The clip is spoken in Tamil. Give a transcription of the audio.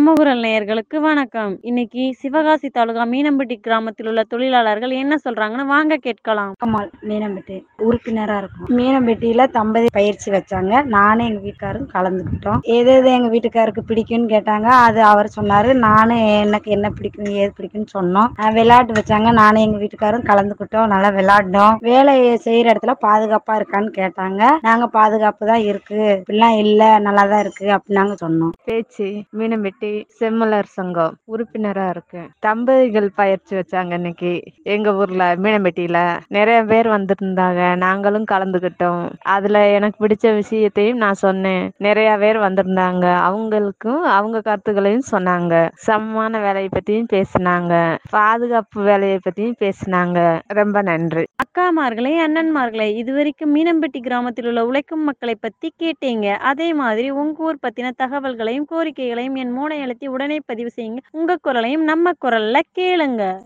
நம்ம குரல் நேயர்களுக்கு வணக்கம் இன்னைக்கு சிவகாசி தாலுகா மீனம்பட்டி கிராமத்தில் உள்ள தொழிலாளர்கள் என்ன சொல்றாங்கன்னு வாங்க கேட்கலாம் கமால் மீனம்பட்டி உறுப்பினராக இருக்கும் மீனம்பட்டியில் தம்பதி பயிற்சி வச்சாங்க நானும் எங்கள் வீட்டுக்காரும் கலந்துக்கிட்டோம் எது எது எங்கள் வீட்டுக்காருக்கு பிடிக்கும்னு கேட்டாங்க அது அவர் சொன்னார் நானும் எனக்கு என்ன பிடிக்கும் ஏது பிடிக்கும்னு சொன்னோம் அஹ் விளையாட்டு வச்சாங்க நானும் எங்கள் வீட்டுக்காரும் கலந்துக்கிட்டோம் நல்லா விளையாடினோம் வேலை செய்கிற இடத்துல பாதுகாப்பாக இருக்கான்னு கேட்டாங்க நாங்கள் பாதுகாப்பு தான் இருக்குது இப்படிலாம் இல்லை நல்லா தான் இருக்குது அப்படின்னு நாங்கள் சொன்னோம் பேச்சு மீனம்பட்டி செம்மலர் சங்கம் உறுப்பினரா இருக்கேன் தம்பதிகள் பயிற்சி வச்சாங்க இன்னைக்கு எங்க ஊர்ல மீனம்பட்டியில நிறைய பேர் வந்திருந்தாங்க நாங்களும் கலந்துக்கிட்டோம் அதுல எனக்கு பிடிச்ச விஷயத்தையும் நான் சொன்னேன் நிறைய பேர் வந்திருந்தாங்க அவங்களுக்கும் அவங்க கருத்துக்களையும் சொன்னாங்க சமமான வேலையை பத்தியும் பேசினாங்க பாதுகாப்பு வேலையை பத்தியும் பேசினாங்க ரொம்ப நன்றி அக்காமார்களே அண்ணன்மார்களே இதுவரைக்கும் மீனம்பட்டி கிராமத்தில் உள்ள உழைக்கும் மக்களை பத்தி கேட்டீங்க அதே மாதிரி உங்க ஊர் பத்தின தகவல்களையும் கோரிக்கைகளையும் என் மூளை அழுத்தி உடனே பதிவு செய்யுங்க உங்க குரலையும் நம்ம குரல்ல கேளுங்க